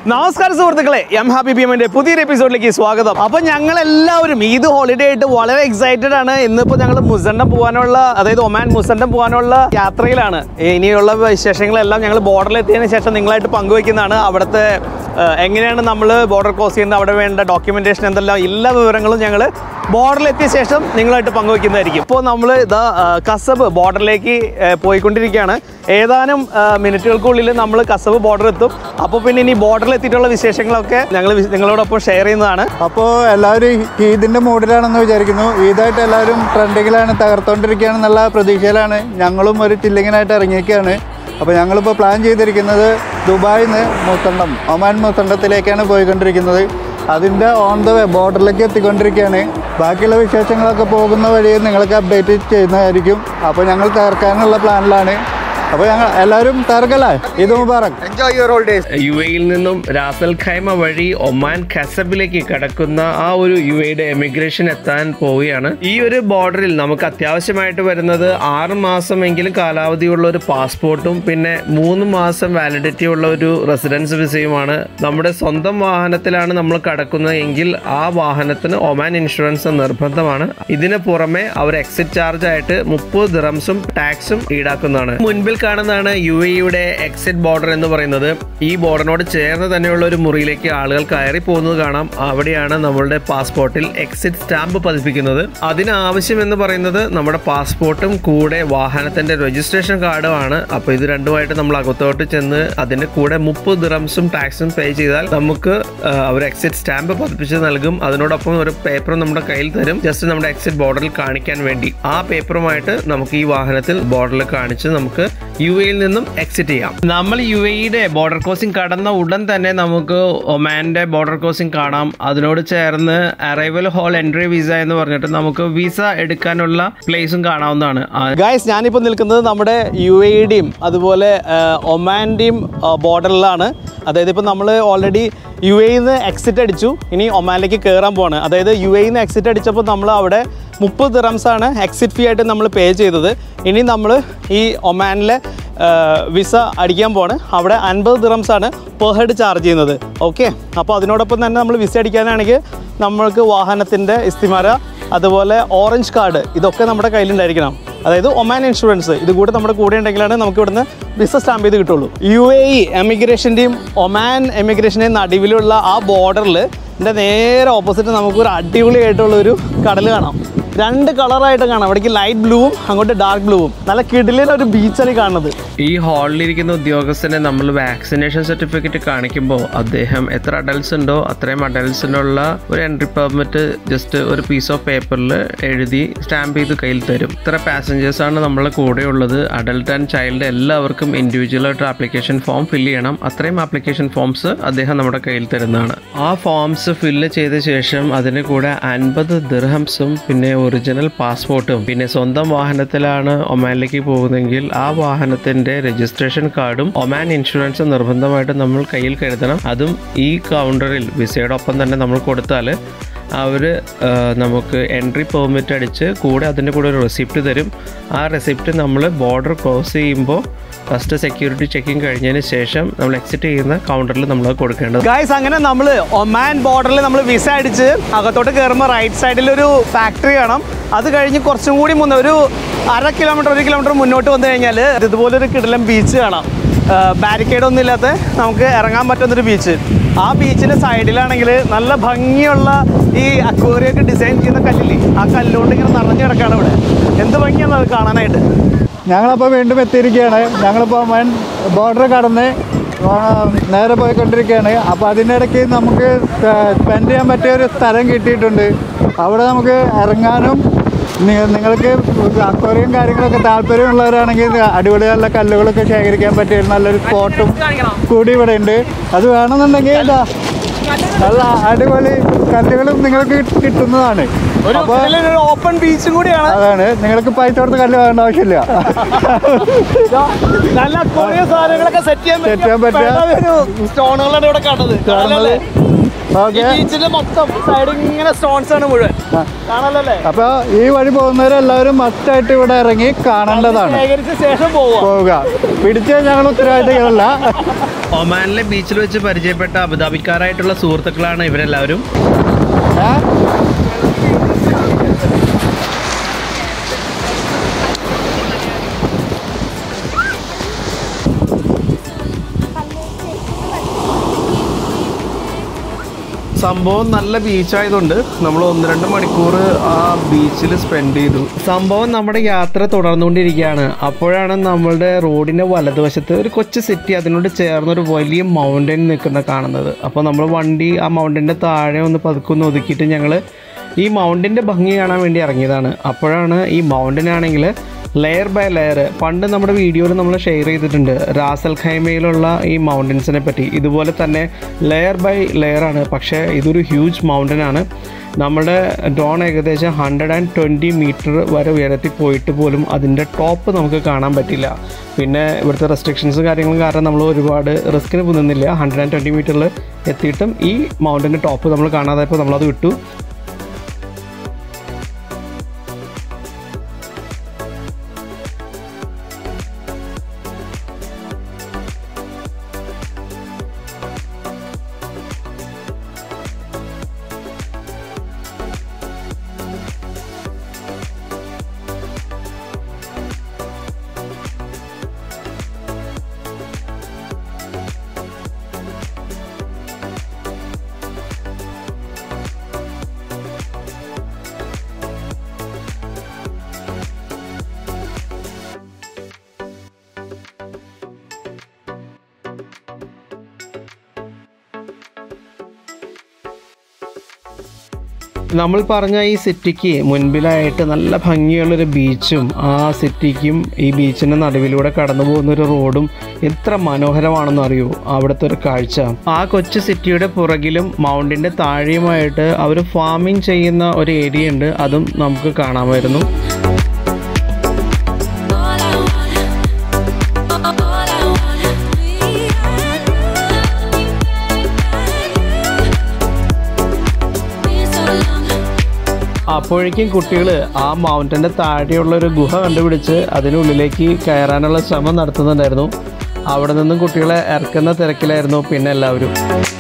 നമസ്കാരം സുഹൃത്തുക്കളെ am happy be എമ്മിന്റെ പുതിയൊരു എപ്പിസോഡിലേക്ക് സ്വാഗതം അപ്പൊ ഞങ്ങൾ എല്ലാവരും ഈദ് ഹോളിഡേ ആയിട്ട് വളരെ എക്സൈറ്റഡ് ആണ് ഇന്നിപ്പോ ഞങ്ങൾ മുസണ്ടം പോകാനുള്ള അതായത് ഒമാൻ മുസണ്ടം പോകാനുള്ള യാത്രയിലാണ് ഇനിയുള്ള വിശേഷങ്ങളെല്ലാം ഞങ്ങൾ ബോർഡറിൽ എത്തിയതിനു ശേഷം നിങ്ങളായിട്ട് പങ്കുവയ്ക്കുന്നതാണ് അവിടുത്തെ ആ, എങ്ങനെയാണ് നമ്മൾ ബോർഡർ ക്രോസ് ചെയ്യുന്നത് അവിടെ വേണ്ട ഡോക്യുമെന്റേഷൻ എന്തെല്ലാം എല്ലാ വിവരങ്ങളും ഞങ്ങൾ ബോർഡറിൽ എത്തിയ ശേഷം നിങ്ങളായിട്ട് പങ്കുവയ്ക്കുന്നതായിരിക്കും ഇപ്പോൾ നമ്മൾ ഇതാ ആ, കസബ് ബോർഡറിലേക്ക് ആ, പോയിക്കൊണ്ടിരിക്കുകയാണ് ഏതാനും ആ, മിനിറ്റുകൾക്കുള്ളിൽ നമ്മൾ കസബ് ബോർഡർ എത്തും അപ്പോൾ പിന്നെ ഇനി ബോർഡറിൽ എത്തിയിട്ടുള്ള വിശേഷങ്ങളൊക്കെ ഞങ്ങൾ വി- നിങ്ങളോടൊപ്പം ഷെയർ ചെയ്യുന്നതാണ് അപ്പോൾ എല്ലാവരും ഈദിൻ്റെ മൂഡിലാണെന്ന് വിചാരിക്കുന്നു ഈദായിട്ട് എല്ലാവരും ട്രെൻഡിങ്ങിലാണ് തകർത്തോണ്ടിരിക്കുകയാണെന്നുള്ള പ്രതീക്ഷയിലാണ് ഞങ്ങളും ഒരു ചില്ലിങ്ങിനായിട്ട് ഇറങ്ങിയിരിക്കുകയാണ് അപ്പോൾ ഞങ്ങളിപ്പോൾ പ്ലാൻ ചെയ്തിരിക്കുന്നത് ദുബായിൽ നിന്ന് മുത്തണ്ടം ഒമാൻ മുത്തണ്ടത്തിലേക്കാണ് പോയിക്കൊണ്ടിരിക്കുന്നത് അതിൻ്റെ ഓൺ ദ വേ ബോർഡറിലേക്ക് എത്തിക്കൊണ്ടിരിക്കുകയാണ് ബാക്കിയുള്ള വിശേഷങ്ങളൊക്കെ പോകുന്ന വഴി നിങ്ങൾക്ക് അപ്ഡേറ്റ് ചെയ്യുന്നതായിരിക്കും അപ്പോൾ ഞങ്ങൾ തകർക്കാനുള്ള പ്ലാനിലാണ് അപ്പോൾ ഞങ്ങൾ എല്ലാവരും തകർക്കല്ലേ ഇത് മുബാറക് യു എയിൽ നിന്നും റാസൽ ഖൈമ വഴി ഒമാൻ ഖസബിലേക്ക് കടക്കുന്ന ആ ഒരു യു എയുടെ എമിഗ്രേഷൻ എത്താൻ പോവുകയാണ് ഈ ഒരു ബോർഡറിൽ നമുക്ക് അത്യാവശ്യമായിട്ട് വരുന്നത് ആറ് മാസമെങ്കിലും കാലാവധിയുള്ള ഒരു പാസ്പോർട്ടും പിന്നെ മൂന്ന് മാസം വാലിഡിറ്റി ഉള്ള ഒരു റെസിഡൻസ് വിസയുമാണ് നമ്മുടെ സ്വന്തം വാഹനത്തിലാണ് നമ്മൾ കടക്കുന്നത് എങ്കിൽ ആ വാഹനത്തിന് ഒമാൻ ഇൻഷുറൻസ് നിർബന്ധമാണ് ഇതിന് പുറമെ അവർ എക്സിറ്റ് ചാർജ് ആയിട്ട് മുപ്പത് ദിറംസും ടാക്സും ഈടാക്കുന്നതാണ് മുൻപിൽ കാണുന്നതാണ് യു എയുടെ എക്സിറ്റ് ബോർഡർ എന്ന് പറയുന്നത് ഈ ബോർഡറിനോട് ചേർന്ന് തന്നെയുള്ള ഒരു മുറിയിലേക്ക് ആളുകൾ കയറി പോകുന്നത് കാണാം അവിടെയാണ് നമ്മളുടെ പാസ്പോർട്ടിൽ എക്സിറ്റ് സ്റ്റാമ്പ് പതിപ്പിക്കുന്നത് അതിന് ആവശ്യം എന്ന് പറയുന്നത് നമ്മുടെ പാസ്പോർട്ടും കൂടെ വാഹനത്തിന്റെ രജിസ്ട്രേഷൻ കാർഡും ആണ് അപ്പൊ ഇത് രണ്ടുമായിട്ട് നമ്മൾ അകത്തോട്ട് ചെന്ന് അതിന്റെ കൂടെ മുപ്പത് ദിറംസും ടാക്സും പേ ചെയ്താൽ നമുക്ക് ആ, അവർ എക്സിറ്റ് സ്റ്റാമ്പ് പതിപ്പിച്ച് നൽകും അതിനോടൊപ്പം ഒരു പേപ്പറും നമ്മുടെ കയ്യിൽ തരും ജസ്റ്റ് നമ്മുടെ എക്സിറ്റ് ബോർഡറിൽ കാണിക്കാൻ വേണ്ടി ആ പേപ്പറുമായിട്ട് നമുക്ക് ഈ വാഹനത്തിൽ ബോർഡറിൽ കാണിച്ച് നമുക്ക് യു എയിൽ നിന്നും എക്സിറ്റ് ചെയ്യാം നമ്മൾ യു എയുടെ ബോർഡർ ക്രോസിംഗ് കടന്ന ഉടൻ തന്നെ നമുക്ക് ഒമാന്റെ ബോർഡർ ക്രോസിംഗ് കാണാം അതിനോട് ചേർന്ന് അറൈവൽ ഹോൾ എൻട്രി വിസ എന്ന് പറഞ്ഞിട്ട് നമുക്ക് വിസ എടുക്കാനുള്ള പ്ലേസും കാണാവുന്നതാണ് ആ, ഗായ്സ് ഞാനിപ്പോൾ നിൽക്കുന്നത് നമ്മുടെ യു എയുടെയും അതുപോലെ ആ, ഒമാൻ്റെയും ബോർഡറിലാണ് അതായത് ഇപ്പോൾ നമ്മൾ ഓൾറെഡി യു എയിൽ നിന്ന് എക്സിറ്റ് അടിച്ചു ഇനി ഒമാനിലേക്ക് കയറാൻ പോവാണ് അതായത് യു എയിൽ നിന്ന് എക്സിറ്റ് അടിച്ചപ്പോൾ നമ്മൾ അവിടെ മുപ്പത് ദിറംസാണ് എക്സിറ്റ് ഫീ ആയിട്ട് നമ്മൾ പേ ചെയ്തത് ഇനി നമ്മൾ ഈ ഒമാനിലെ വിസ അടിക്കാൻ പോവാണ് അവിടെ അൻപത് ദിറംസാണ് പെർ ഹെഡ് ചാർജ് ചെയ്യുന്നത് ഓക്കെ അപ്പോൾ അതിനോടൊപ്പം തന്നെ നമ്മൾ വിസ അടിക്കാനാണെങ്കിൽ നമ്മൾക്ക് വാഹനത്തിൻ്റെ ഇസ്തിമാര അതുപോലെ ഓറഞ്ച് കാർഡ് ഇതൊക്കെ നമ്മുടെ കയ്യിലുണ്ടായിരിക്കണം അതായത് ഒമാൻ ഇൻഷുറൻസ് ഇത് കൂടെ നമ്മുടെ കൂടെ ഉണ്ടെങ്കിലാണ് നമുക്ക് ഇവിടുന്ന് വിസ സ്റ്റാമ്പ് ചെയ്ത് കിട്ടുള്ളൂ യു എ ഇ എമിഗ്രേഷൻ്റെയും ഒമാൻ എമിഗ്രേഷൻ്റെയും നടുവിലുള്ള ആ ബോർഡറിൽ എൻ്റെ നേരെ ഓപ്പോസിറ്റ് നമുക്കൊരു അടിപൊളിയായിട്ടുള്ള ഒരു കടൽ കാണാം രണ്ട് കളറായിട്ട് കാണാം ഇവിടേക്ക് ലൈറ്റ് ബ്ലൂവും അങ്ങോട്ട് ഡാർക്ക് ബ്ലൂവും നല്ല കിടിലിന് ഒരു ബീച്ചാണ് ഈ കാണുന്നത് ഈ ഹാളിലിരിക്കുന്ന ഉദ്യോഗസ്ഥനെ നമ്മൾ വാക്സിനേഷൻ സർട്ടിഫിക്കറ്റ് കാണിക്കുമ്പോൾ അദ്ദേഹം എത്ര അഡൽട്സ് ഉണ്ടോ അത്രയും അഡൽട്സിനുള്ള ഒരു എൻട്രി പെർമിറ്റ് ജസ്റ്റ് ഒരു പീസ് ഓഫ് പേപ്പറിൽ എഴുതി സ്റ്റാമ്പ് ചെയ്ത് കയ്യിൽ തരും ഇത്ര പാസഞ്ചേഴ്സ് ആണ് നമ്മളെ കൂടെ ഉള്ളത് അഡൽട്ട് ആൻഡ് ചൈൽഡ് എല്ലാവർക്കും ഇൻഡിവിജ്വൽ ആയിട്ട് ആപ്ലിക്കേഷൻ ഫോം ഫില്ല് ചെയ്യണം അത്രയും ആപ്ലിക്കേഷൻ ഫോംസ് അദ്ദേഹം നമ്മുടെ കയ്യിൽ തരുന്നതാണ് ആ ഫോംസ് ഫില്ല് ചെയ്ത ശേഷം അതിന് കൂടെ അൻപത് ദിർഹംസും പിന്നെ ഒറിജിനൽ പാസ്പോർട്ടും പിന്നെ സ്വന്തം വാഹനത്തിലാണ് ഒമാനിലേക്ക് പോകുന്നതെങ്കിൽ ആ വാഹനത്തിന്റെ രജിസ്ട്രേഷൻ കാർഡും ഒമാൻ ഇൻഷുറൻസും നിർബന്ധമായിട്ട് നമ്മൾ കയ്യിൽ കരുതണം അതും ഈ കൗണ്ടറിൽ വിസയുടെ ഒപ്പം തന്നെ നമ്മൾ കൊടുത്താൽ അവർ നമുക്ക് എൻട്രി പെർമിറ്റ് അടിച്ച് കൂടെ അതിൻ്റെ കൂടെ ഒരു റെസിപ്റ്റ് തരും ആ റെസിപ്റ്റ് നമ്മൾ ബോർഡർ ക്രോസ് ചെയ്യുമ്പോൾ ഫസ്റ്റ് സെക്യൂരിറ്റി ചെക്കിങ് കഴിഞ്ഞതിന് ശേഷം നമ്മൾ എക്സിറ്റ് ചെയ്യുന്ന കൗണ്ടറിൽ നമ്മൾ കൊടുക്കേണ്ടത് ഗായ്സ് അങ്ങനെ നമ്മൾ ഒമാൻ ബോർഡറിൽ നമ്മൾ വിസ അടിച്ച് അകത്തോട്ട് കയറുമ്പോൾ റൈറ്റ് സൈഡിൽ ഒരു ഫാക്ടറി കാണാം അത് കഴിഞ്ഞ് കുറച്ചും കൂടി മുന്നേ ഒരു അര കിലോമീറ്റർ ഒരു കിലോമീറ്റർ മുന്നോട്ട് വന്നു കഴിഞ്ഞാൽ ഇതുപോലൊരു കിടിലം ബീച്ച് കാണാം ബാരിക്കേഡ് ഒന്നും ഇല്ലാത്ത നമുക്ക് ഇറങ്ങാൻ പറ്റുന്നൊരു ബീച്ച് ആ ബീച്ചിൻ്റെ സൈഡിലാണെങ്കിൽ നല്ല ഭംഗിയുള്ള ഈ അക്വേറിയൊക്കെ ഡിസൈൻ ചെയ്യുന്ന കല്ലില്ലേ ആ കല്ലുകൊണ്ട് ഇങ്ങനെ നിറഞ്ഞു കിടക്കാണ് ഇവിടെ എന്ത് ഭംഗിയാണ് അത് കാണാനായിട്ട് ഞങ്ങളപ്പോൾ വീണ്ടും എത്തിയിരിക്കുകയാണ് ഞങ്ങളിപ്പോൾ ഒമാൻ ബോർഡർ കടന്ന് ആ, നേരെ പോയിക്കൊണ്ടിരിക്കുകയാണ് അപ്പോൾ അതിനിടയ്ക്ക് നമുക്ക് സ്പെൻഡ് ചെയ്യാൻ പറ്റിയ ഒരു സ്ഥലം കിട്ടിയിട്ടുണ്ട് അവിടെ നമുക്ക് ഇറങ്ങാനും നി- നിങ്ങൾക്ക് അക്വറിയും കാര്യങ്ങളൊക്കെ താല്പര്യമുള്ളവരാണെങ്കിൽ അടിപൊളി നല്ല കല്ലുകളൊക്കെ ശേഖരിക്കാൻ പറ്റിയ ഒരു നല്ലൊരു സ്പോട്ടും കൂടി ഇവിടെ ഉണ്ട് അത് വേണമെന്നുണ്ടെങ്കിൽ ഇതാ നല്ല അടിപൊളി കല്ലുകളും നിങ്ങൾക്ക് കിട്ടുന്നതാണ് ഒരു അപ്പോൾ ഇതിലൊരു ഓപ്പൺ ബീച്ചും കൂടിയാണ് അതാണ് നിങ്ങൾക്ക് പൈസ കൊടുത്ത് കല്ല് വേണ്ട ആവശ്യമില്ല നല്ല കൊറിയ സാധനങ്ങളൊക്കെ സെറ്റ് ചെയ്യാൻ Set ചെയ്യാൻ പറ്റിയ- സ്റ്റോണുകളാണ് ഇവിടെ കാണുന്നത് കാണാനല്ലേ? ഓക്കെ ബീച്ചിന്റെ മൊത്തം സൈഡ് ഇങ്ങനെ സ്റ്റോൺസ് ആണ് മുഴുവൻ കാണാനല്ലേ അപ്പോൾ ഈ വഴി പോകുന്നവരെല്ലാവരും മസ്റ്റായിട്ട് ഇവിടെ ഇറങ്ങി കാണേണ്ടതാണ് ശേഖരിച്ച ശേഷം പോവുക പോവുക പിടിച്ച് ഞങ്ങൾ ഉത്തരവാദിത്തങ്ങളല്ല ഒമാനിലെ ബീച്ചിൽ വെച്ച് പരിചയപ്പെട്ട അബുദാബിക്കാരായിട്ടുള്ള സുഹൃത്തുക്കളാണ് ഇവരെല്ലാവരും ഏ? സംഭവം നല്ല ബീച്ചായതുകൊണ്ട് നമ്മൾ ഒന്ന് രണ്ട് മണിക്കൂർ ആ ബീച്ചിൽ സ്പെൻഡ് ചെയ്തു സംഭവം നമ്മുടെ യാത്ര തുടർന്നുകൊണ്ടിരിക്കുകയാണ് അപ്പോഴാണ് നമ്മളുടെ റോഡിൻ്റെ വലതുവശത്ത് ഒരു കൊച്ചു സിറ്റി അതിനോട് ചേർന്നൊരു വലിയ മൗണ്ടൻ നിൽക്കുന്ന കാണുന്നത് അപ്പോൾ നമ്മൾ വണ്ടി ആ മൗണ്ടൻ്റെ താഴെ ഒന്ന് പതുക്കൊന്ന് ഒതുക്കിയിട്ട് ഞങ്ങൾ ഈ മൗണ്ടിൻ്റെ ഭംഗി കാണാൻ വേണ്ടി ഇറങ്ങിയതാണ് അപ്പോഴാണ് ഈ മൗണ്ടൻ ആണെങ്കിൽ ലെയർ ബൈ ലെയർ പണ്ട് നമ്മുടെ വീഡിയോയിൽ നമ്മൾ ഷെയർ ചെയ്തിട്ടുണ്ട് റാസൽ ഖൈമയിലുള്ള ഈ മൗണ്ടൻസിനെ പറ്റി ഇതുപോലെ തന്നെ ലെയർ ബൈ ലെയർ ആണ് പക്ഷേ ഇതൊരു ഹ്യൂജ് മൗണ്ടൻ ആണ് നമ്മുടെ ഡ്രോൺ ഏകദേശം ഹൺഡ്രഡ് ആൻഡ് ട്വൻറ്റി മീറ്റർ വരെ ഉയരത്തിൽ പോയിട്ട് പോലും അതിൻ്റെ ടോപ്പ് നമുക്ക് കാണാൻ പറ്റില്ല പിന്നെ ഇവിടുത്തെ റെസ്ട്രിക്ഷൻസും കാര്യങ്ങളും കാരണം നമ്മൾ ഒരുപാട് റിസ്കിന് പോകുന്നില്ല ഹൺഡ്രഡ് ആൻഡ് ട്വൻറ്റി മീറ്ററിൽ എത്തിയിട്ടും ഈ മൗണ്ടൻ്റെ ടോപ്പ് നമ്മൾ കാണാതായപ്പോൾ നമ്മളത് വിട്ടു നമ്മൾ പറഞ്ഞ ഈ സിറ്റിക്ക് മുൻപിലായിട്ട് നല്ല ഭംഗിയുള്ളൊരു ബീച്ചും ആ സിറ്റിക്കും ഈ ബീച്ചിൻ്റെ നടുവിലൂടെ കടന്നു പോകുന്ന ഒരു റോഡും എത്ര മനോഹരമാണെന്ന് അറിയൂ അവിടുത്തെ ഒരു കാഴ്ച ആ കൊച്ചു സിറ്റിയുടെ പുറകിലും മൗണ്ടിൻ്റെ താഴെയുമായിട്ട് അവർ ഫാമിംഗ് ചെയ്യുന്ന ഒരു ഏരിയ ഉണ്ട് അതും നമുക്ക് കാണാമായിരുന്നു All I want, all I want, me and you. Been so long. അപ്പോഴേക്കും കുട്ടികൾ ആ മൗണ്ടൻ്റെ താഴെയുള്ള ഒരു ഗുഹ കണ്ടുപിടിച്ച് അതിനുള്ളിലേക്ക് കയറാനുള്ള ശ്രമം നടത്തുന്നുണ്ടായിരുന്നു അവിടെ നിന്നും കുട്ടികളെ ഇറക്കുന്ന തിരക്കിലായിരുന്നു പിന്നെ എല്ലാവരും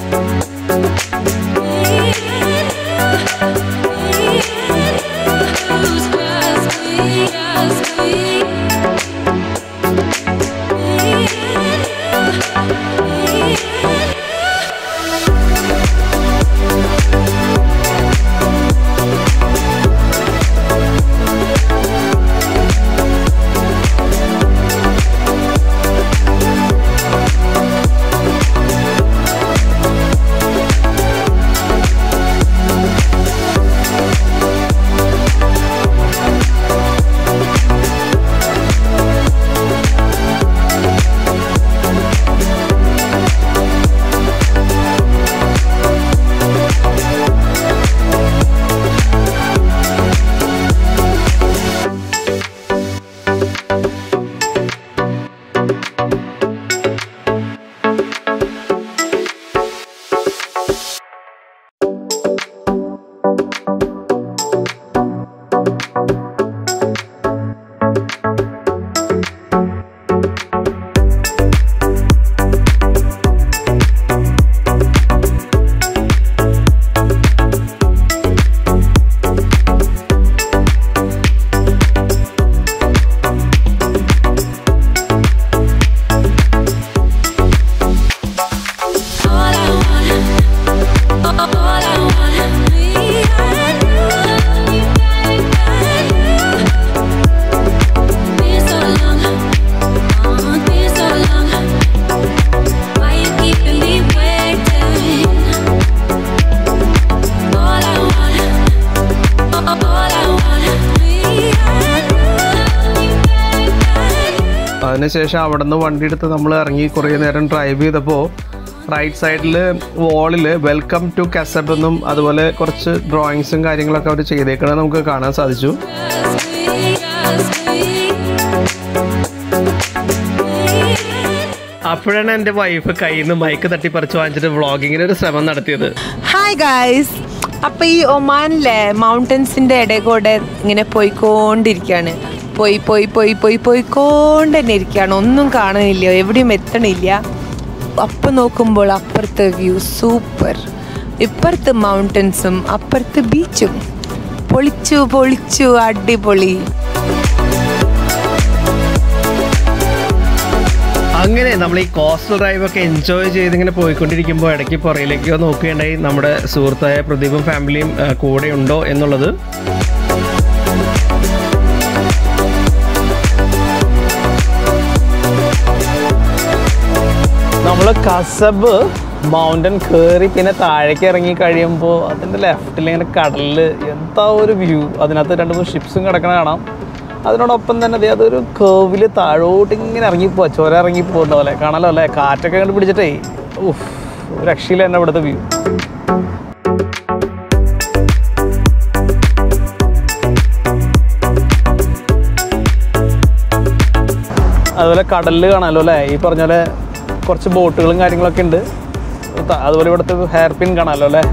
All I want, all I want, me and you. Been so long, oh, been so long. Why you keeping me waiting? All I want, all I want, me and you. അതിനുശേഷം അവിടെ നിന്ന് വണ്ടി എടുത്ത് നമ്മൾ ഇറങ്ങി കുറേ നേരം ഡ്രൈവ് ചെയ്തപ്പോൾ റൈറ്റ് സൈഡിൽ വാളിൽ വെൽക്കം ടു കസബ് എന്നും അതുപോലെ കുറച്ച് ഡ്രോയിങ്സും കാര്യങ്ങളൊക്കെ അവർ ചെയ്തേക്കണത് നമുക്ക് കാണാൻ സാധിച്ചു അപ്പോഴാണ് എൻ്റെ വൈഫ് കയ്യിൽ നിന്ന് മൈക്ക് തട്ടിപ്പറിച്ച് വാങ്ങിച്ചിട്ട് വ്ളോഗിങ്ങിന് ഒരു ശ്രമം നടത്തിയത് ഹായ് ഗായ്സ് അപ്പൊ ഈ ഒമാനിലെ മൗണ്ടൻസിന്റെ ഇടയിൽ കൂടെ ഇങ്ങനെ പോയിക്കൊണ്ടിരിക്കുകയാണ് പോയി പോയി പോയി പോയി പോയിക്കൊണ്ട് തന്നെ ഇരിക്കുകയാണ് ഒന്നും കാണുന്നില്ല എവിടെയും എത്തണില്ല അപ്പം നോക്കുമ്പോൾ അപ്പുറത്തെ വ്യൂ സൂപ്പർ ഇപ്പുറത്ത് മൗണ്ടൻസും അപ്പുറത്ത് ബീച്ചും പൊളിച്ചു പൊളിച്ചു അടിപൊളി അങ്ങനെ നമ്മൾ ഈ കോസ്റ്റൽ ഡ്രൈവ് ഒക്കെ എൻജോയ് ചെയ്ത് ഇങ്ങനെ പോയിക്കൊണ്ടിരിക്കുമ്പോൾ ഇടയ്ക്ക് പുറയിലേക്ക് നോക്കുകയുണ്ടായി നമ്മുടെ സുഹൃത്തായ പ്രദീപും ഫാമിലിയും ആ, കൂടെ ഉണ്ടോ എന്നുള്ളത് നമ്മൾ കസബ് മൗണ്ടൻ കയറി പിന്നെ താഴേക്ക് ഇറങ്ങി കഴിയുമ്പോൾ അതിൻ്റെ ലെഫ്റ്റിൽ ഇങ്ങനെ കടലിൽ എന്താ ഒരു വ്യൂ അതിനകത്ത് രണ്ട് മൂന്ന് ഷിപ്സും കിടക്കണ കാണാം അതിനോടൊപ്പം തന്നെ ദേ അതൊരു കേവിൽ താഴോട്ട് ഇങ്ങനെ ഇറങ്ങിപ്പോവാ ചോര ഇറങ്ങി പോകുന്ന പോലെ കാണാലോ അല്ലേ കാറ്റൊക്കെ കണ്ട് പിടിച്ചിട്ടേ ഉഫ് രക്ഷയില്ല തന്നെ ഇവിടുത്തെ വ്യൂ അതുപോലെ കടലിൽ കാണാമല്ലോ അല്ലേ ഈ പറഞ്ഞ പോലെ കുറച്ച് ബോട്ടുകളും കാര്യങ്ങളൊക്കെ ഉണ്ട് ത- അതുപോലെ ഇവിടുത്തെ ഹെയർ പിൻ കാണാമല്ലോ അല്ലേ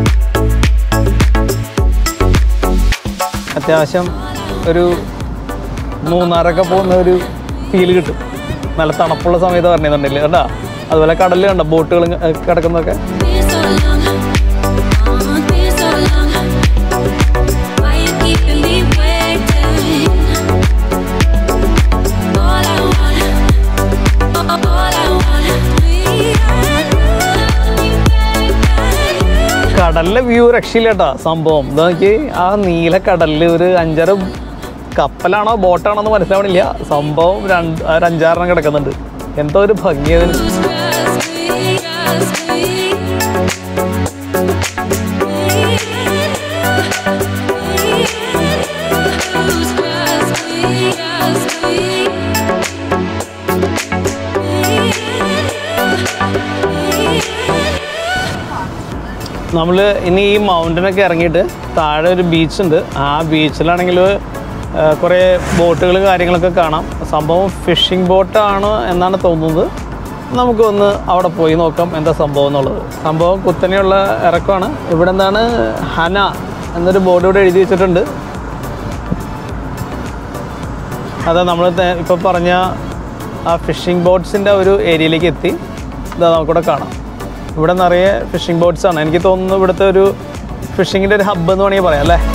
അത്യാവശ്യം ഒരു മൂന്നാറൊക്കെ പോകുന്ന ഒരു ഫീൽ കിട്ടും നല്ല തണുപ്പുള്ള സമയത്ത് പറഞ്ഞിട്ടുണ്ടെങ്കിൽ കേട്ടോ അതുപോലെ കടലിൽ കണ്ടോ ബോട്ടുകൾ കിടക്കുന്നതൊക്കെ Been so long, oh, been so long. Why you keeping me waiting? All I want, all I want, me and you, baby. കടലിലെ വ്യൂ രക്ഷയില്ല കേട്ടോ സംഭവം എന്താ നോക്കി ആ നീല കടലിൽ ഒരു അഞ്ചാറ് കപ്പലാണോ ബോട്ടാണോ എന്ന് മനസ്സിലാവണില്ല സംഭവം രണ്ട് ഒരു അഞ്ചാറെണ്ണം കിടക്കുന്നുണ്ട് എന്തോ ഒരു ഭംഗി അതിന് Who's just me, just me? Who's just me, just me? നമ്മൾ ഇനി ഈ മൗണ്ടനൊക്കെ ഇറങ്ങിയിട്ട് താഴെ ഒരു ബീച്ച് ഉണ്ട് ആ ബീച്ചിലാണെങ്കിൽ കുറേ ബോട്ടുകൾ കാര്യങ്ങളൊക്കെ കാണാം സംഭവം ഫിഷിംഗ് ബോട്ടാണ് എന്നാണ് തോന്നുന്നത് നമുക്കൊന്ന് അവിടെ പോയി നോക്കാം എന്താ സംഭവം എന്നുള്ളത് സംഭവം കുത്തനെയുള്ള ഇറക്കമാണ് ഇവിടെ എന്താണ് ഹന എന്നൊരു ബോർഡ് ഇവിടെ എഴുതി വെച്ചിട്ടുണ്ട് അതാ നമ്മൾ ഇപ്പോൾ പറഞ്ഞ ആ ഫിഷിംഗ് ബോട്ട്സിൻ്റെ ഒരു ഏരിയയിലേക്ക് എത്തി ഇതാ നമുക്കിവിടെ കാണാം ഇവിടെ നിറയെ ഫിഷിംഗ് ബോട്ട്സ് ആണ് എനിക്ക് തോന്നുന്നു ഇവിടുത്തെ ഒരു ഫിഷിങ്ങിൻ്റെ ഒരു ഹബ്ബ് എന്ന് വേണമെങ്കിൽ പറയാം അല്ലേ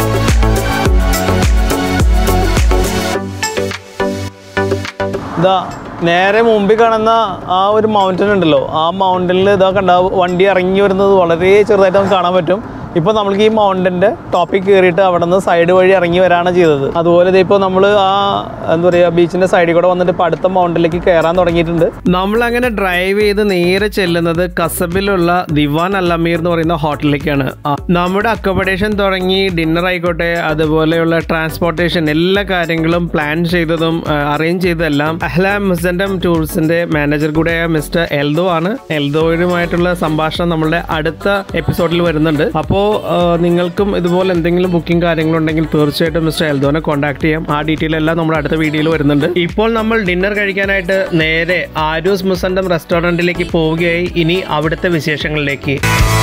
ഇതാ നേരെ മുമ്പിൽ കാണുന്ന ആ ഒരു മൗണ്ടൻ ഉണ്ടല്ലോ ആ മൗണ്ടനിൽ ഇതാ കണ്ട വണ്ടി ഇറങ്ങി വരുന്നത് വളരെ ചെറുതായിട്ട് നമുക്ക് കാണാൻ പറ്റും ഇപ്പോൾ നമ്മൾക്ക് ഈ മൗണ്ടൻ്റെ ടോപ്പിൽ കയറിയിട്ട് അവിടെ നിന്ന് സൈഡ് വഴി ഇറങ്ങി വരാണ് ചെയ്തത് അതുപോലെ ദേ ഇപ്പോൾ നമ്മൾ ആ എന്താ പറയുക ബീച്ചിൻ്റെ സൈഡിൽ കൂടെ വന്നിട്ട് ഇപ്പോൾ അടുത്ത മൗണ്ടനിലേക്ക് കയറാൻ തുടങ്ങിയിട്ടുണ്ട് നമ്മൾ അങ്ങനെ ഡ്രൈവ് ചെയ്ത് നേരെ ചെല്ലുന്നത് കസബിലുള്ള ദിവാൻ അല്ലമീർ എന്ന് പറയുന്ന ഹോട്ടലിലേക്കാണ് ആ, നമ്മുടെ അക്കോമഡേഷൻ തുടങ്ങി ഡിന്നർ ആയിക്കോട്ടെ അതുപോലെയുള്ള ട്രാൻസ്പോർട്ടേഷൻ എല്ലാ കാര്യങ്ങളും പ്ലാൻ ചെയ്തതും അറേഞ്ച് ചെയ്തതെല്ലാം അഹ്ലാം മുസൻഡം ടൂറിസ്റ്റിന്റെ മാനേജർ കൂടെയായ മിസ്റ്റർ എൽദോ ആണ് എൽദോയുമായിട്ടുള്ള സംഭാഷണം നമ്മളുടെ അടുത്ത എപ്പിസോഡിൽ വരുന്നുണ്ട് അപ്പോൾ നിങ്ങൾക്കും ഇതുപോലെ എന്തെങ്കിലും ബുക്കിംഗ് കാര്യങ്ങളുണ്ടെങ്കിൽ തീർച്ചയായിട്ടും മിസ്റ്റർ എൽദോനെ കോൺടാക്ട് ചെയ്യാം ആ ഡീറ്റെയിൽ എല്ലാം നമ്മുടെ അടുത്ത വീഡിയോയിൽ വരുന്നുണ്ട് ഇപ്പോൾ നമ്മൾ ഡിന്നർ കഴിക്കാനായിട്ട് നേരെ ആരൂസ് മുസൻഡം റെസ്റ്റോറൻറ്റിലേക്ക് പോവുകയായി ഇനി അവിടുത്തെ വിശേഷങ്ങളിലേക്ക്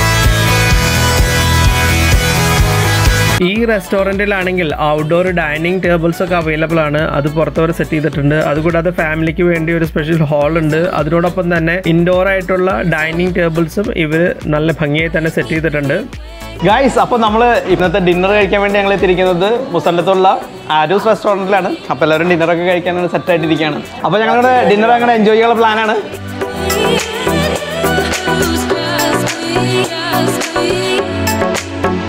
ഈ റെസ്റ്റോറൻറ്റിലാണെങ്കിൽ ഔട്ട്ഡോർ ഡൈനിങ് ടേബിൾസ് ഒക്കെ അവൈലബിൾ ആണ് അത് പുറത്തവർ സെറ്റ് ചെയ്തിട്ടുണ്ട് അതുകൂടാതെ ഫാമിലിക്ക് വേണ്ടി ഒരു സ്പെഷ്യൽ ഹാൾ ഉണ്ട് അതിനോടൊപ്പം തന്നെ ഇൻഡോർ ആയിട്ടുള്ള ഡൈനിങ് ടേബിൾസും ഇവർ നല്ല ഭംഗിയായി തന്നെ സെറ്റ് ചെയ്തിട്ടുണ്ട് ഗായ്സ് അപ്പോൾ നമ്മൾ ഇന്നത്തെ ഡിന്നർ കഴിക്കാൻ വേണ്ടി ഞങ്ങൾ എത്തിയിരിക്കുന്നത് മുസല്ലത്തുള്ള ആരൂസ് റെസ്റ്റോറൻറ്റിലാണ് അപ്പോൾ എല്ലാവരും ഡിന്നറൊക്കെ കഴിക്കാൻ സെറ്റ് ആയിട്ടിരിക്കുകയാണ് അപ്പോൾ ഞങ്ങളുടെ ഡിന്നർ അങ്ങനെ എൻജോയ് ചെയ്യാനുള്ള പ്ലാനാണ് Who's just me, just me?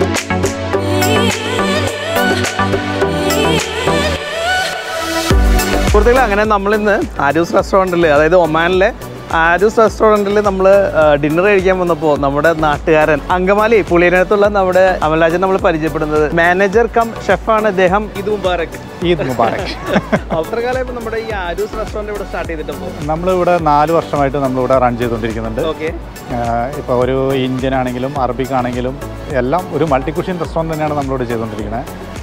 സുഹൃത്തുക്കളെ അങ്ങനെ നമ്മളിന്ന് ആരൂസ് റെസ്റ്റോറൻറ്റിൽ അതായത് ഒമാനിലെ ആരൂസ് റെസ്റ്റോറൻറ്റിൽ നമ്മൾ ഡിന്നർ കഴിക്കാൻ വന്നപ്പോൾ നമ്മുടെ നാട്ടുകാരൻ അങ്കമാലി പുളിയനത്തുള്ള നമ്മുടെ അമൽരാജൻ നമ്മൾ പരിചയപ്പെടുന്നത് മാനേജർ കം ഷെഫാണ് ഇദ്ദേഹം ഇത് മുബാറക് ഈദ് മുബാറക് അത്ര കാലം ഇപ്പൊ നമ്മുടെ ഈ ആരൂസ് റെസ്റ്റോറൻറ്റ് ഇവിടെ സ്റ്റാർട്ട് ചെയ്തിട്ടപ്പോൾ നമ്മളിവിടെ നാല് വർഷമായിട്ട് നമ്മളിവിടെ റൺ ചെയ്തുകൊണ്ടിരിക്കുന്നുണ്ട് ഓക്കെ ഇപ്പോൾ ഒരു ഇന്ത്യൻ ആണെങ്കിലും അറബിക് ആണെങ്കിലും എല്ലാം ഒരു മൾട്ടി കുഷ്യൻ റെസ്റ്റോറൻറ്റ് തന്നെയാണ് നമ്മളിവിടെ ചെയ്തുകൊണ്ടിരിക്കുന്നത്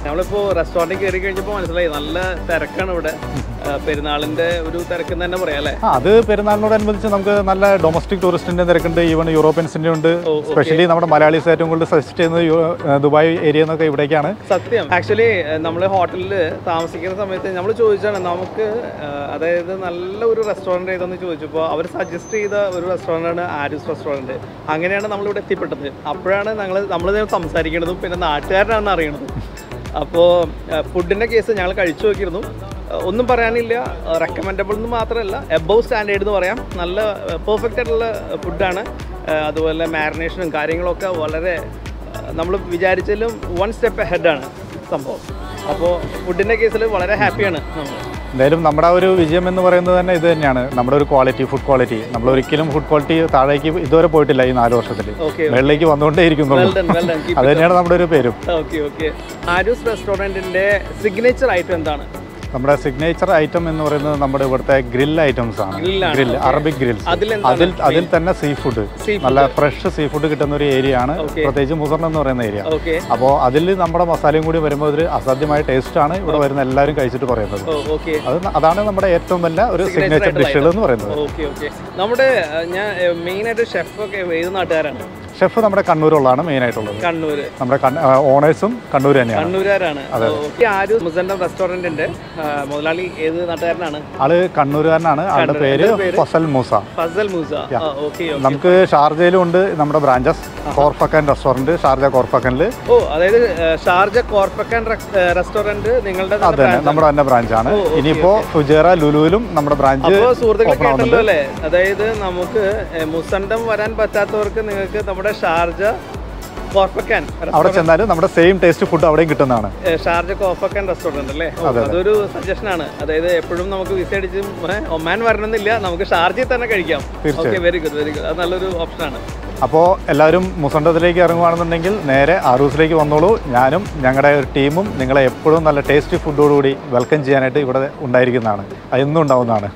നമ്മളിപ്പോൾ റെസ്റ്റോറൻറ്റിൽ കയറി കഴിഞ്ഞപ്പോൾ മനസ്സിലായി നല്ല തിരക്കാണ് ഇവിടെ ആ, പെരുന്നാളിന്റെ ഒരു തിരക്കെന്ന് തന്നെ പറയാം അല്ലേ ആ, അത് പെരുന്നാളിനോടനുബന്ധിച്ച് നമുക്ക് നല്ല ഡൊമസ്റ്റിക് ടൂറിസ്റ്റിന്റെ തിരക്കുണ്ട് ഈവൻ യൂറോപ്യൻസിന്റെ ഉണ്ട് സ്പെഷ്യലി നമ്മുടെ മലയാളീസ് ഏറ്റവും കൂടുതൽ സജസ്റ്റ് ചെയ്യുന്നത് യു- ഏഹ് ദുബായ് ഏരിയ എന്നൊക്കെ ഇവിടേക്കാണ് സത്യം ആക്ച്വലി നമ്മൾ ഹോട്ടലിൽ താമസിക്കുന്ന സമയത്ത് നമ്മൾ ചോദിച്ചാണ് നമുക്ക് ആ, അതായത് നല്ല ഒരു റെസ്റ്റോറൻറ്റ് ഏതെന്ന് ചോദിച്ചപ്പോൾ അവർ സജസ്റ്റ് ചെയ്ത ഒരു റെസ്റ്റോറൻ്റാണ് ആരിസ് റെസ്റ്റോറൻറ്റ് അങ്ങനെയാണ് നമ്മളിവിടെ എത്തിപ്പെട്ടത് അപ്പോഴാണ് ഞങ്ങൾ നമ്മൾ സംസാരിക്കുന്നതും പിന്നെ നാട്ടുകാരനാണെന്ന് അറിയണതും അപ്പോൾ ഫുഡിൻ്റെ കേസ് ഞങ്ങൾ കഴിച്ചു നോക്കിയിരുന്നു ആ, ഒന്നും പറയാനില്ല റെക്കമെൻഡബിൾ എന്ന് മാത്രമല്ല എബവ് സ്റ്റാൻഡേർഡ് എന്ന് പറയാം നല്ല പെർഫെക്റ്റ് ആയിട്ടുള്ള ഫുഡാണ് അതുപോലെ മാരിനേഷനും കാര്യങ്ങളൊക്കെ വളരെ നമ്മൾ വിചാരിച്ചാലും വൺ സ്റ്റെപ്പ് ഹെഡാണ് സംഭവം അപ്പോൾ ഫുഡിൻ്റെ കേസിൽ വളരെ ഹാപ്പിയാണ് നമ്മൾ എന്തായാലും നമ്മുടെ ആ ഒരു വിജയം എന്ന് പറയുന്നത് തന്നെ ഇത് തന്നെയാണ് നമ്മുടെ ഒരു ക്വാളിറ്റി ഫുഡ് ക്വാളിറ്റി നമ്മൾ ഒരിക്കലും ഫുഡ് ക്വാളിറ്റി താഴേക്ക് ഇതുവരെ പോയിട്ടില്ല ഈ നാല് വർഷത്തിൽ Okay. മേളിലേക്ക് വന്നുകൊണ്ടേ Well ഇരിക്കുന്നുള്ളൂ done, well done. Keep അത് it തന്നെയാണ് നമ്മുടെ ഒരു പേരും ഓക്കെ ഓക്കെ ആരൂസ് റെസ്റ്റോറൻറ്റിൻ്റെ സിഗ്നേച്ചർ ഐറ്റം എന്താണ് നമ്മുടെ സിഗ്നേച്ചർ ഐറ്റം എന്ന് പറയുന്നത് നമ്മുടെ ഇവിടുത്തെ ഗ്രിൽ ഐറ്റംസ് ആണ് Grill ആണ്, ഗ്രിൽ okay. അറബിക് ഗ്രിൽസ് അതിലെന്താണ് അതിൽ അതിൽ തന്നെ സീ ഫുഡ് Sea നല്ല ഫ്രഷ് സീ ഫുഡ് കിട്ടുന്ന ഒരു ഏരിയ ആണ് Okay. പ്രത്യേകിച്ച് മുസറിൻ എന്ന് പറയുന്ന ഏരിയ ഓക്കെ അപ്പോൾ അതിൽ നമ്മുടെ മസാലയും കൂടി വരുമ്പോൾ ഒരു അസാധ്യമായ ടേസ്റ്റ് ആണ് ഇവിടെ വരുന്ന എല്ലാവരും കഴിച്ചിട്ട് പറയുന്നത് ഓ ഓക്കെ അത് ന- അതാണ് നമ്മുടെ ഏറ്റവും വലിയ ഒരു സിഗ്നേച്ചർ ഡിഷുകൾ എന്ന് പറയുന്നത് ഓക്കെ ഓക്കെ നമ്മുടെ ആ, ഞാൻ മെയിനായിട്ട് ഷെഫൊക്കെ ഏത് നാട്ടുകാരാണ് ഷെഫ് നമ്മുടെ കണ്ണൂരുള്ളതാണ് മെയിൻ ആയിട്ടുള്ളത് കണ്ണൂർ നമ്മുടെ ഓണേഴ്സും കണ്ണൂർ തന്നെയാണ് കണ്ണൂരുകാരാണ് ഈ ആരൂസ് മുസന്റം റെസ്റ്റോറൻറ്റിൻ്റെ മുതലാളി ഏത് നാട്ടുകാരനാണ് ആള് കണ്ണൂരുകാരനാണ് ആളുടെ പേര് ഫസൽ മൂസ ഫസൽ മൂസ ഓക്കെ നമുക്ക് ഷാർജയിലും ഉണ്ട് നമ്മുടെ ബ്രാഞ്ചസ് കോർഫക്കൻ റെസ്റ്റോറന്റ് ഷാർജ കോർഫക്കനിൽ ഓ അതായത് ആ, ഷാർജ കോർപ്പക്കാൻ റെസ്റ്റോറന്റ് നിങ്ങളുടെ അത് തന്നെ നമ്മുടെ തന്നെ ബ്രാഞ്ചാണ് ഓ, okay, ഇനിയിപ്പോ ഫുജേറ ലുലുവിലും നമ്മുടെ ബ്രാഞ്ച് അപ്പോ സുഹൃത്തുക്കളെ ഓപ്പൺ കേട്ടല്ലോ ആവുന്നുണ്ട് അല്ലേ അതായത് നമുക്ക് ഏ, മുസണ്ടം വരാൻ പറ്റാത്തവർക്ക് നിങ്ങൾക്ക് നമ്മുടെ ഷാർജ കോർപ്പക്കാൻ അവിടെ ചെന്നാലും നമ്മുടെ സെയിം ടേസ്റ്റ് ഫുഡ് അവിടെയും കിട്ടുന്നതാണ് ഏ, ഷാർജ കോഫക്കാൻ റെസ്റ്റോറന്റ് അല്ലേ ഓ, അതൊരു സജഷൻ ആണ് അതായത് എപ്പോഴും നമുക്ക് വിസ അടിച്ച് ഏ, ഒമാൻ വരണമെന്നില്ല നമുക്ക് ഷാർജയിൽ തന്നെ കഴിക്കാം okay very good very good അത് നല്ലൊരു ഓപ്ഷനാണ് അപ്പോൾ എല്ലാവരും മുസണ്ടത്തിലേക്ക് ഇറങ്ങുകയാണെന്നുണ്ടെങ്കിൽ നേരെ ആറൂസിലേക്ക് വന്നോളൂ ഞാനും ഞങ്ങളുടെ ഒരു ടീമും നിങ്ങളെ എപ്പോഴും നല്ല ടേസ്റ്റി ഫുഡോടുകൂടി വെൽക്കം ചെയ്യാനായിട്ട് ഇവിടെ ഉണ്ടായിരിക്കുന്നതാണ് അത് എന്നും ഉണ്ടാവുന്നതാണ്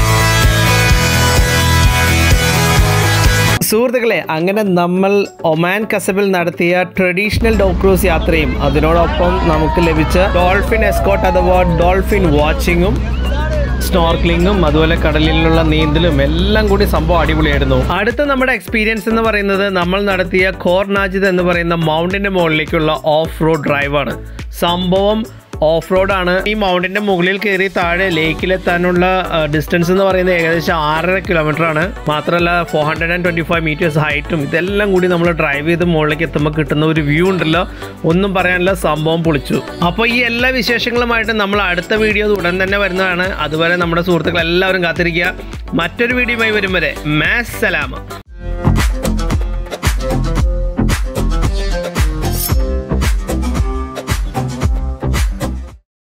സുഹൃത്തുക്കളെ അങ്ങനെ നമ്മൾ ഒമാൻ കസബിൽ നടത്തിയ ട്രഡീഷണൽ ഡോക്രൂസ് യാത്രയും അതിനോടൊപ്പം നമുക്ക് ലഭിച്ച ഡോൾഫിൻ എസ്കോട്ട് അഥവാ ഡോൾഫിൻ വാച്ചിങ്ങും സ്നോർക്ലിങ്ങും അതുപോലെ കടലിലുള്ള നീന്തലും എല്ലാം കൂടി സംഭവം അടിപൊളിയായിരുന്നു അടുത്ത നമ്മുടെ എക്സ്പീരിയൻസ് എന്ന് പറയുന്നത് നമ്മൾ നടത്തിയ ഖോർനാജിദ് എന്ന് പറയുന്ന മൗണ്ടിന്റെ മുകളിലേക്കുള്ള ഓഫ് റോഡ് ഡ്രൈവാണ് സംഭവം ഓഫ് റോഡാണ് ഈ മൗണ്ടിന്റെ മുകളിൽ കയറി താഴെ ലേക്കിലെത്താനുള്ള ഡിസ്റ്റൻസ് എന്ന് പറയുന്നത് ഏകദേശം ആറര കിലോമീറ്റർ ആണ് മാത്രമല്ല four hundred and twenty five metres ഹൈറ്റും ഇതെല്ലാം കൂടി നമ്മൾ ഡ്രൈവ് ചെയ്ത് മുകളിലേക്ക് എത്തുമ്പോൾ കിട്ടുന്ന ഒരു വ്യൂ ഉണ്ടല്ലോ ഒന്നും പറയാനില്ല സംഭവം പൊളിച്ചു അപ്പോൾ ഈ എല്ലാ വിശേഷങ്ങളുമായിട്ട് നമ്മൾ അടുത്ത വീഡിയോ ഉടൻ തന്നെ വരുന്നതാണ് അതുവരെ നമ്മുടെ സുഹൃത്തുക്കൾ എല്ലാവരും കാത്തിരിക്കുക മറ്റൊരു വീഡിയോയുമായി വരും വരെ മാസ് സലാമ